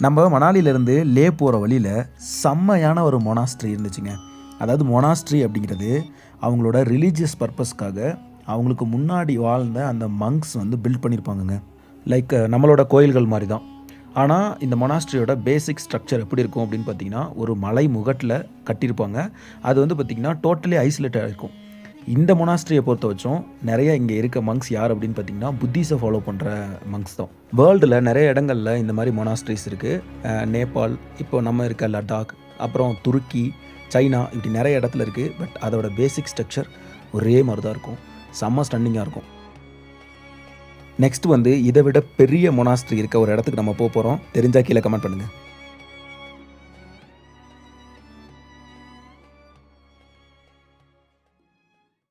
நம்ம மணாலியிலேருந்து லே போகிற வழியில் செம்மையான ஒரு மொனாஸ்ட்ரி இருந்துச்சுங்க அதாவது மொனாஸ்ட்ரி அப்படிங்கிறது அவங்களோட ரிலீஜியஸ் பர்பஸ்க்காக அவங்களுக்கு முன்னாடி வாழ்ந்த அந்த மங்க்ஸ் வந்து பில்ட் பண்ணியிருப்பாங்கங்க லைக் நம்மளோட கோயில்கள் மாதிரி தான் ஆனால் இந்த மொனாஸ்ட்ரியோட பேசிக் ஸ்ட்ரக்சர் எப்படி இருக்கும் அப்படின்னு பார்த்தீங்கன்னா ஒரு மலை முகட்டில் கட்டியிருப்பாங்க அது வந்து பார்த்திங்கன்னா டோட்டலி ஐசோலேட்டாக இருக்கும் இந்த மொனாஸ்ட்ரியை பொறுத்த வச்சும் நிறைய இங்கே இருக்க மங்க்ஸ் யார் அப்படின்னு பார்த்தீங்கன்னா புத்திஸை ஃபாலோ பண்ணுற மங்க்ஸ் தான் வேர்ல்டில் நிறைய இடங்களில் இந்த மாதிரி மொனாஸ்ட்ரிஸ் இருக்குது நேபாள் இப்போ நம்ம இருக்க லடாக் அப்புறம் துருக்கி சைனா இப்படி நிறைய இடத்துல இருக்குது பட் அதோட பேசிக் ஸ்ட்ரக்சர் ஒரே மாதிரி தான் இருக்கும் செம்ம ஸ்டன்னிங்காக இருக்கும் நெக்ஸ்ட் வந்து இதை விட பெரிய மொனாஸ்ட்ரி இருக்க ஒரு இடத்துக்கு நம்ம போக போகிறோம் தெரிஞ்சால் கீழே கமெண்ட் பண்ணுங்கள்